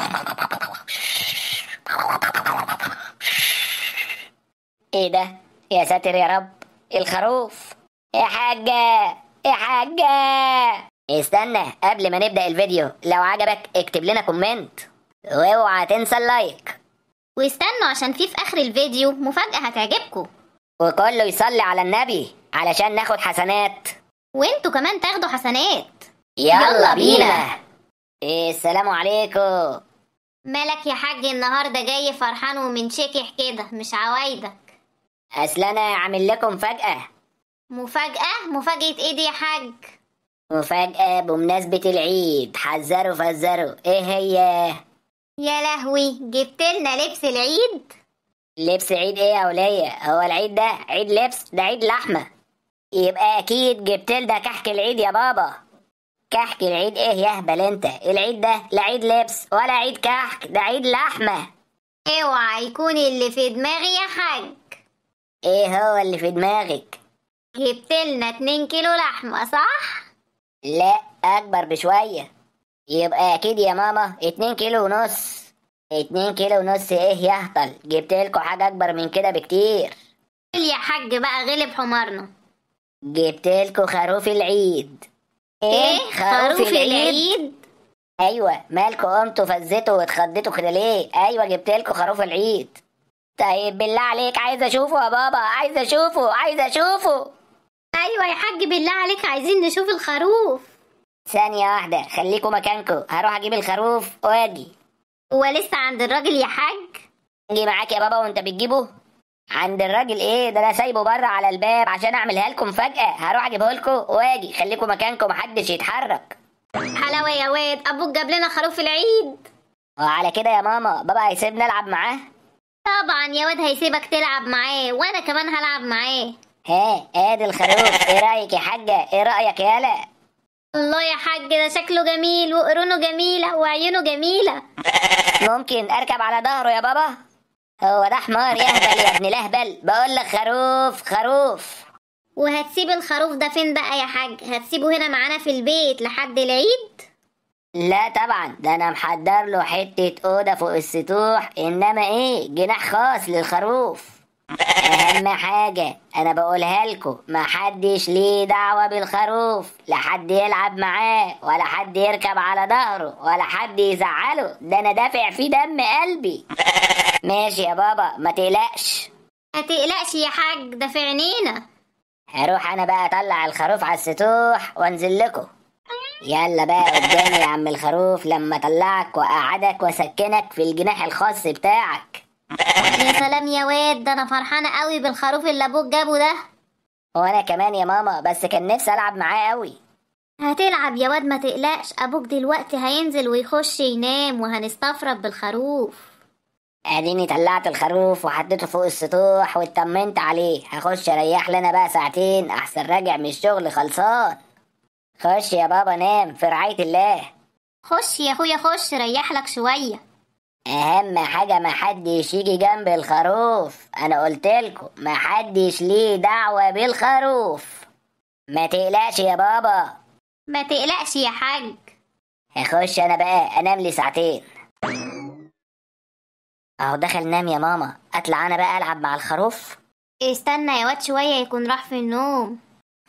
ايه ده يا ساتر يا رب الخروف يا حاجة يا حاجة استنى قبل ما نبدأ الفيديو لو عجبك اكتب لنا كومنت واوعى تنسى اللايك واستنوا عشان في في اخر الفيديو مفاجأة هتعجبكم وكله يصلي على النبي علشان ناخد حسنات وانتوا كمان تاخدوا حسنات يلا بينا إيه السلام عليكم مالك يا حاج النهارده جاي فرحان ومنشكح كده مش عوايدك اصل انا عامل لكم فجأة مفاجأة مفاجأة ايه دي يا حاج مفاجأة بمناسبة العيد حذروا فزروا ايه هي يا لهوي جبت لنا لبس العيد لبس عيد ايه يا ولية هو العيد ده عيد لبس ده عيد لحمة يبقى اكيد جبت لنا كحك العيد يا بابا كحك العيد ايه يهبل انت العيد ده لا عيد لبس ولا عيد كحك ده عيد لحمة اوعى يكون اللي في دماغي يا حاج ايه هو اللي في دماغك جبت لنا 2 كيلو لحمة صح لا اكبر بشوية يبقى اكيد يا ماما اتنين كيلو ونص اتنين كيلو ونص ايه يهطل جبت لكم حاجة اكبر من كده بكتير قول يا حاج بقى غلب حمارنا جبت لكم خروف العيد ايه خروف العيد ايوه مالكوا قمتوا فزتوا واتخضيتوا كده ليه ايوه جبت لكم خروف العيد طيب بالله عليك عايز اشوفه يا بابا عايز اشوفه عايز اشوفه ايوه يا حاج بالله عليك عايزين نشوف الخروف ثانية واحدة خليكوا مكانكوا هروح اجيب الخروف واجي هو لسه عند الراجل يا حاج اجي معاك يا بابا وانت بتجيبه عند الراجل ايه ده انا سايبه بره على الباب عشان اعملها لكم فجأة هروح اجيبه لكم واجي خليكوا مكانكم محدش يتحرك حلاوة يا واد ابوك جاب لنا خروف العيد وعلى كده يا ماما بابا هيسيبني العب معاه طبعا يا واد هيسيبك تلعب معاه وانا كمان هلعب معاه ها ادي الخروف ايه رايك يا حاجة ايه رايك يالا الله يا حاج ده شكله جميل وقرونه جميلة وعيونه جميلة ممكن اركب على ظهره يا بابا هو ده حمار يهبل يا ابن لهبل بقول لك خروف خروف وهتسيب الخروف ده فين بقى يا حاج هتسيبه هنا معانا في البيت لحد العيد لا طبعا ده انا محضر له حتة اوضة فوق السطوح انما ايه جناح خاص للخروف اهم حاجة انا بقولها لكم محدش ليه دعوة بالخروف لا حد يلعب معاه ولا حد يركب على ظهره ولا حد يزعله ده انا دافع فيه دم قلبي ماشي يا بابا ما تقلقش ما تقلقش يا حاج ده في عينينا هروح انا بقى اطلع الخروف على السطوح وانزل لكم يلا بقى قدامي يا عم الخروف لما اطلعك واقعدك واسكنك في الجناح الخاص بتاعك يا سلام يا واد ده انا فرحانة قوي بالخروف اللي ابوك جابه ده وانا كمان يا ماما بس كان نفسي العب معاه قوي هتلعب يا واد ما تقلقش ابوك دلوقتي هينزل ويخش ينام وهنستفرد بالخروف اديني طلعت الخروف وحطيته فوق السطوح واطمنت عليه هخش اريح لنا بقى ساعتين احسن راجع من الشغل خلصان خش يا بابا نام في رعاية الله خش يا اخويا خش ريح لك شوية اهم حاجة ما حدش يجي جنب الخروف انا قلتلكوا ما حدش ليه دعوة بالخروف ما تقلقش يا بابا ما تقلقش يا حاج هخش انا بقى انام لي ساعتين اهو دخل نام يا ماما اطلع انا بقى العب مع الخروف استنى يا واد شوية يكون راح في النوم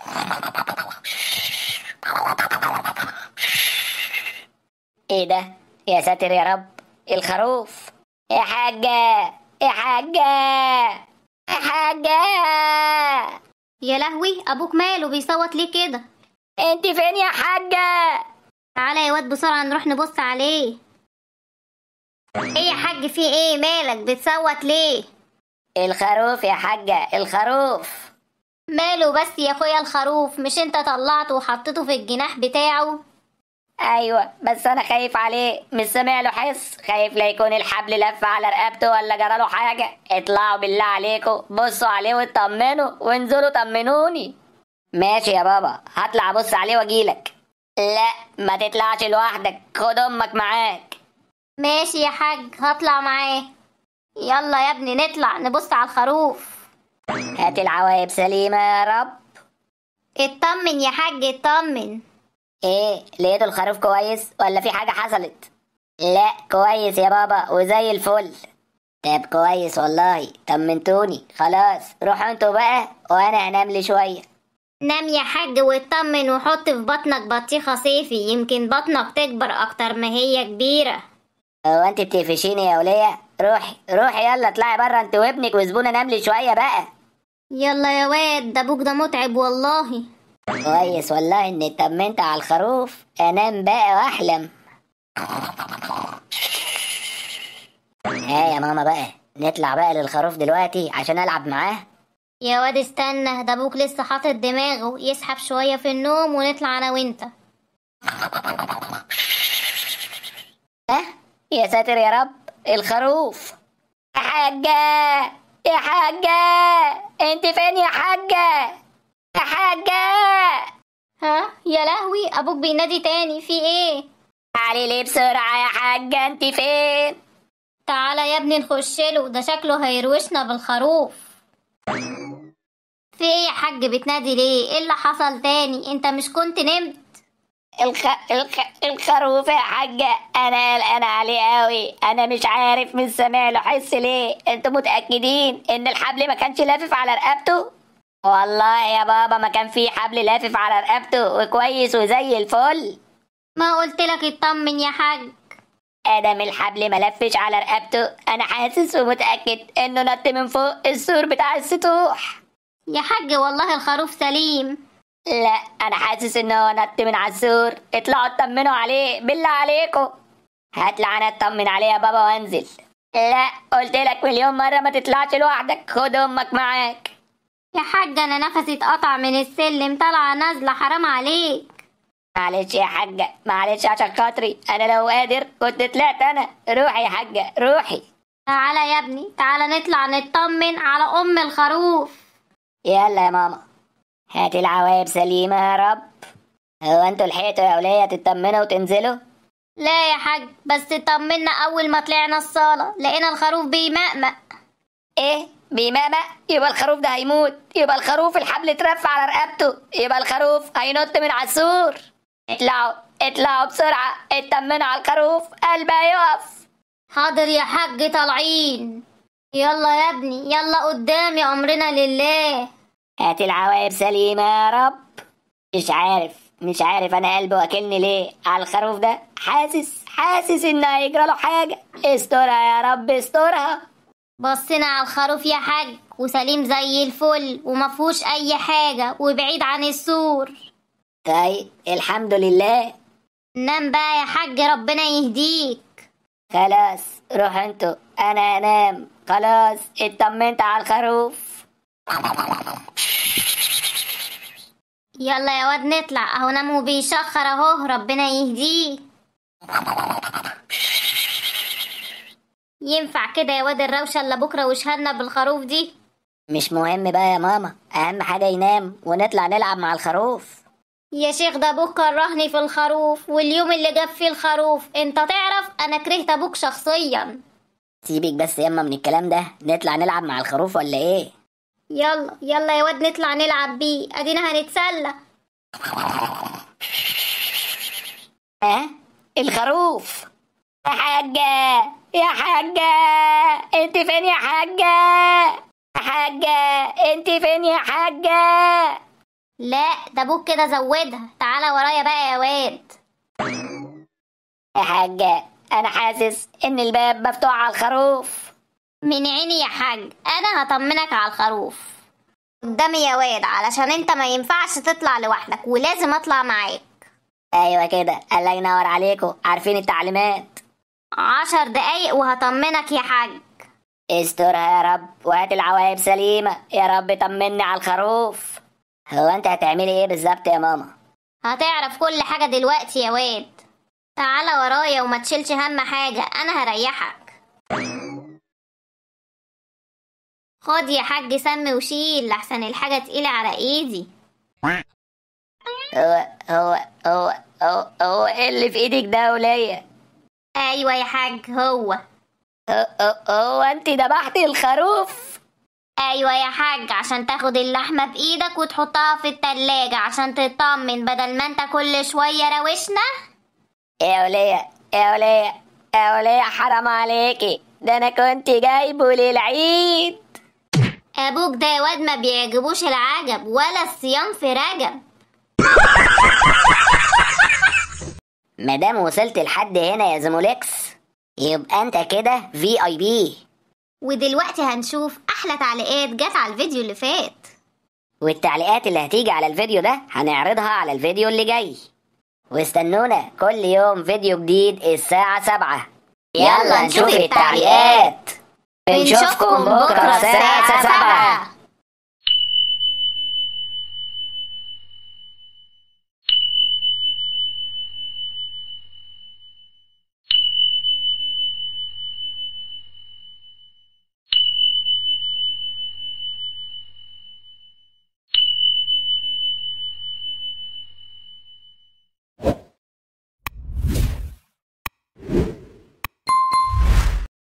ايه ده يا ساتر يا رب الخروف يا حاجة يا حاجة يا حاجة يا لهوي ابوك ماله بيصوت ليه كده انت فين يا حاجة تعالى يا واد بسرعة نروح نبص عليه ايه يا حاج في ايه مالك بتصوت ليه الخروف يا حاجة الخروف ماله بس يا اخويا الخروف مش انت طلعته وحطيته في الجناح بتاعه ايوه بس انا خايف عليه مش سامع له حس خايف لا يكون الحبل لف على رقبته ولا جراله حاجه اطلعوا بالله عليكم بصوا عليه واطمنوا وانزلوا طمنوني ماشي يا بابا هطلع ابص عليه واجيلك لا ما تطلعش لوحدك خد امك معاك ماشي يا حاج هطلع معاه يلا يا ابني نطلع نبص على الخروف هات العوايب سليمه يا رب اطمن يا حاج اطمن ايه لقيتوا الخروف كويس ولا في حاجه حصلت لا كويس يا بابا وزي الفل طب كويس والله طمنتوني خلاص روحوا انتوا بقى وانا هنام لي شويه نام يا حاج واطمن وحط في بطنك بطيخة صيفي يمكن بطنك تكبر أكتر ما هي كبيرة هو انت بتقفشيني يا وليه روحي روحي يلا اطلعي بره انت وابنك وزبونه نام لي شويه بقى يلا يا واد ده ابوك ده متعب والله كويس والله اني اطمنت على الخروف انام بقى واحلم ها يا ماما بقى نطلع بقى للخروف دلوقتي عشان العب معاه يا واد استنى ده ابوك لسه حاطط دماغه يسحب شوية في النوم ونطلع انا وانت ها يا ساتر يا رب الخروف يا حاجة يا حاجة انت فين يا حاجة يا حاجة ها يا لهوي ابوك بينادي تاني في ايه تعالي لي بسرعة يا حاجة انت فين تعالى يا ابني نخش له ده شكله هيروشنا بالخروف في ايه يا حاج بتنادي ليه ايه اللي حصل تاني انت مش كنت نمت الخ... الخ... الخروف يا حاجة أنا قلقان عليه أوي أنا مش عارف من سامع له حس ليه أنتوا متأكدين إن الحبل ما كانش لافف على رقبته؟ والله يا بابا ما كان في حبل لافف على رقبته وكويس وزي الفل ما قلت لك اطمن يا حاج ادم الحبل ما لفش على رقبته انا حاسس ومتاكد انه نط من فوق السور بتاع السطوح يا حاج والله الخروف سليم لا انا حاسس ان هو نط من على السور اطلعوا اطمنوا عليه بالله عليكم هطلع انا اطمن عليه يا بابا وانزل لا قلت لك مليون مره ما تطلعش لوحدك خد امك معاك يا حاج انا نفسي اتقطع من السلم طالعه نازله حرام عليك معلش يا حاجه معلش عشان خاطري انا لو قادر كنت طلعت انا روحي يا حاجه روحي تعالى يا ابني تعالى نطلع نطمن على ام الخروف يلا يا ماما هاتي العوايب سليمة يا رب هو انتوا لحقتوا يا ولية تطمنوا وتنزلوا؟ لا يا حاج بس طمنا اول ما طلعنا الصاله لقينا الخروف بيمقمق ايه بيمامة يبقى الخروف ده هيموت يبقى الخروف الحبل اترف على رقبته يبقى الخروف هينط من على السور اطلعوا اطلعوا بسرعة اطمنوا على الخروف قلبه هيقف حاضر يا حاج طالعين يلا يا ابني يلا قدامي امرنا لله هاتي العوايب سليمة يا رب مش عارف مش عارف انا قلبي واكلني ليه على الخروف ده حاسس حاسس ان هيجرى له حاجة استرها يا رب استرها بصينا على الخروف يا حاج وسليم زي الفل ومفهوش اي حاجه وبعيد عن السور طيب الحمد لله نام بقى يا حاج ربنا يهديك خلاص روح انتوا انا انام خلاص اطمنت على الخروف يلا يا واد نطلع اهو نام وبيشخر اهو ربنا يهديه ينفع كده يا واد الروشه اللي بكره وشهدنا بالخروف دي مش مهم بقى يا ماما اهم حاجة ينام ونطلع نلعب مع الخروف يا شيخ ده ابوك كرهني في الخروف واليوم اللي جاب فيه الخروف انت تعرف انا كرهت ابوك شخصيا سيبك بس ياما من الكلام ده نطلع نلعب مع الخروف ولا ايه يلا يلا يا واد نطلع نلعب بيه ادينا هنتسلى ها الخروف يا حاجة يا حاجة انت فين يا حاجة يا حاجة انت فين يا حاجة لا ده ابوك كده زودها تعالى ورايا بقى يا واد يا حاجة انا حاسس ان الباب مفتوح على الخروف من عيني يا حاج انا هطمنك على الخروف قدامي يا واد علشان انت ما ينفعش تطلع لوحدك ولازم اطلع معاك ايوه كده الله ينور عليكم عارفين التعليمات عشر دقايق وهطمنك يا حاج استرها يا رب وهات العوايب سليمة يا رب طمني على الخروف هو انت هتعملي ايه بالظبط يا ماما هتعرف كل حاجة دلوقتي يا واد تعالى ورايا وما تشيلش هم حاجة انا هريحك خد يا حاج سم وشيل لحسن الحاجة تقيلة على ايدي هو هو هو هو, هو ايه اللي في ايدك ده يا ولية ايوه يا حاج هو هو, هو, هو انت ذبحتي الخروف ايوه يا حاج عشان تاخد اللحمة بايدك وتحطها في التلاجة عشان تطمن بدل ما انت كل شوية روشنا يا ولية يا ولية يا وليه حرام عليكي ده انا كنت جايبه للعيد ابوك ده يا واد ما بيعجبوش العجب ولا الصيام في رجب مادام وصلت لحد هنا يا زمولكس يبقى انت كده في اي بي ودلوقتي هنشوف احلى تعليقات جت على الفيديو اللي فات والتعليقات اللي هتيجي على الفيديو ده هنعرضها على الفيديو اللي جاي واستنونا كل يوم فيديو جديد الساعة سبعة يلا نشوف التعليقات بنشوفكم بكرة الساعة سبعة